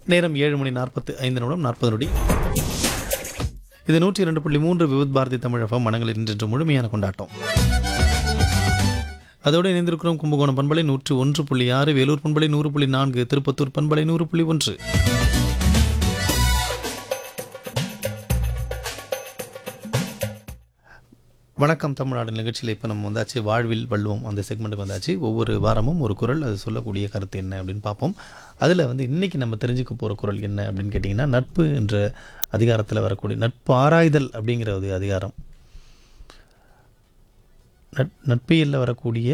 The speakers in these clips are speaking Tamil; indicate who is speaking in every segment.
Speaker 1: நேரம் ஏழு மணி நாற்பத்து ஐந்து நிமிடம் நாற்பது நொடி இது நூற்றி இரண்டு புள்ளி மூன்று விவித் பாரதி தமிழகம் மனங்களில் இன்று முழுமையான கொண்டாட்டம் அதோடு இணைந்திருக்கிறோம் கும்பகோணம் பண்பலை நூற்று ஒன்று புள்ளி ஆறு வேலூர் பண்பலை நூறு புள்ளி நான்கு திருப்பத்தூர் பண்பலை நூறு புள்ளி ஒன்று வணக்கம் தமிழ்நாடு நிகழ்ச்சியில் இப்போ நம்ம வந்தாச்சு வாழ்வில் வள்ளுவோம் அந்த செக்மெண்ட்டுக்கு வந்தாச்சு ஒவ்வொரு வாரமும் ஒரு குரல் அது சொல்லக்கூடிய கருத்து என்ன அப்படின்னு பார்ப்போம் அதில் வந்து இன்றைக்கி நம்ம தெரிஞ்சுக்க போகிற குரல் என்ன அப்படின்னு கேட்டிங்கன்னா நட்பு என்ற அதிகாரத்தில் வரக்கூடிய நட்பு ஆராய்தல் அப்படிங்கிற ஒரு அதிகாரம் நட் நட்பியலில் வரக்கூடிய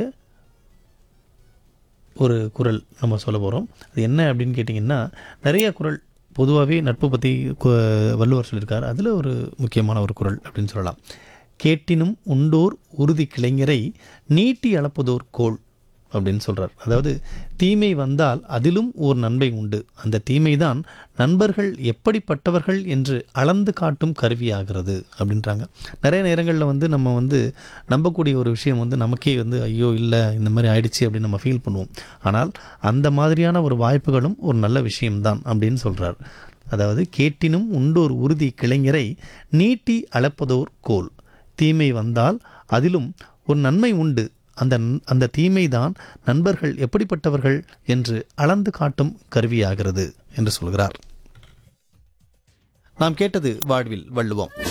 Speaker 1: ஒரு குரல் நம்ம சொல்ல போகிறோம் அது என்ன அப்படின்னு கேட்டிங்கன்னா நிறைய குரல் பொதுவாகவே நட்பு பற்றி வள்ளுவர் சொல்லியிருக்கார் அதில் ஒரு முக்கியமான ஒரு குரல் அப்படின்னு சொல்லலாம் கேட்டினும் உண்டோர் உறுதி கிளைஞரை நீட்டி அளப்பதோர் கோள் அப்படின்னு சொல்கிறார் அதாவது தீமை வந்தால் அதிலும் ஓர் நன்மை உண்டு அந்த தீமைதான் நண்பர்கள் எப்படிப்பட்டவர்கள் என்று அளந்து காட்டும் கருவியாகிறது அப்படின்றாங்க நிறைய நேரங்களில் வந்து நம்ம வந்து நம்பக்கூடிய ஒரு விஷயம் வந்து நமக்கே வந்து ஐயோ இல்லை இந்த மாதிரி ஆயிடுச்சு அப்படின்னு நம்ம ஃபீல் பண்ணுவோம் ஆனால் அந்த மாதிரியான ஒரு வாய்ப்புகளும் ஒரு நல்ல விஷயம்தான் அப்படின்னு சொல்கிறார் அதாவது கேட்டினும் உண்டோர் உறுதி கிளைஞரை நீட்டி அளப்பதோர் கோல் தீமை வந்தால் அதிலும் ஒரு நன்மை உண்டு அந்த அந்த தீமைதான் நண்பர்கள் எப்படிப்பட்டவர்கள் என்று அளந்து காட்டும் கருவியாகிறது என்று சொல்கிறார் நாம் கேட்டது வாழ்வில் வள்ளுவோம்